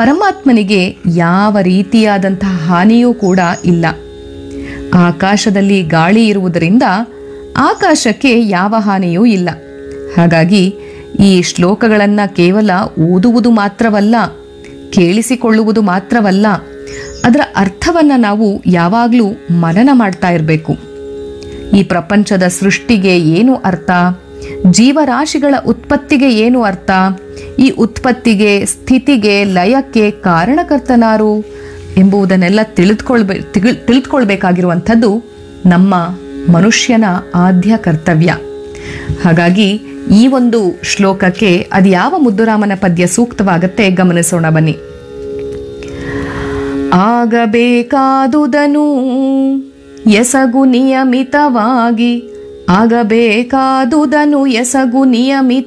ಪರಮಾತ್ಮನಿಗೆ ಯಾವ ರೀತಿಯಾದಂತಹ ಹಾನಿಯೂ ಕೂಡ ಇಲ್ಲ ಆಕಾಶದಲ್ಲಿ ಗಾಳಿ ಇರುವುದರಿಂದ ಆಕಾಶಕ್ಕೆ ಯಾವ ಹಾನಿಯೂ ಇಲ್ಲ ಹಾಗಾಗಿ ಈ ಶ್ಲೋಕಗಳನ್ನು ಕೇವಲ ಓದುವುದು ಮಾತ್ರವಲ್ಲ ಕೇಳಿಸಿಕೊಳ್ಳುವುದು ಮಾತ್ರವಲ್ಲ ಅದರ ಅರ್ಥವನ್ನು ನಾವು ಯಾವಾಗಲೂ ಮನನ ಮಾಡ್ತಾ ಇರಬೇಕು ಈ ಪ್ರಪಂಚದ ಸೃಷ್ಟಿಗೆ ಏನು ಅರ್ಥ ಜೀವರಾಶಿಗಳ ಉತ್ಪತ್ತಿಗೆ ಏನು ಅರ್ಥ ಈ ಉತ್ಪತ್ತಿಗೆ ಸ್ಥಿತಿಗೆ ಲಯಕ್ಕೆ ಕಾರಣಕರ್ತನಾರು ಎಂಬುದನ್ನೆಲ್ಲ ತಿಳಿದುಕೊಳ್ಬೇ ತಿಳ್- ತಿಳಿದುಕೊಳ್ಬೇಕಾಗಿರುವಂಥದ್ದು ನಮ್ಮ ಮನುಷ್ಯನ ಆದ್ಯ ಕರ್ತವ್ಯ ಹಾಗಾಗಿ ಈ ಒಂದು ಶ್ಲೋಕಕ್ಕೆ ಅದು ಯಾವ ಮುದ್ದುರಾಮನ ಪದ್ಯ ಸೂಕ್ತವಾಗತ್ತೆ ಗಮನಿಸೋಣ ಬನ್ನಿ ಆಗಬೇಕಾದುದನು ಎಸಗು ನಿಯಮಿತವಾಗಿ ಆಗಬೇಕಾದುದನು ಎಸಗು ನಿಯಮಿತ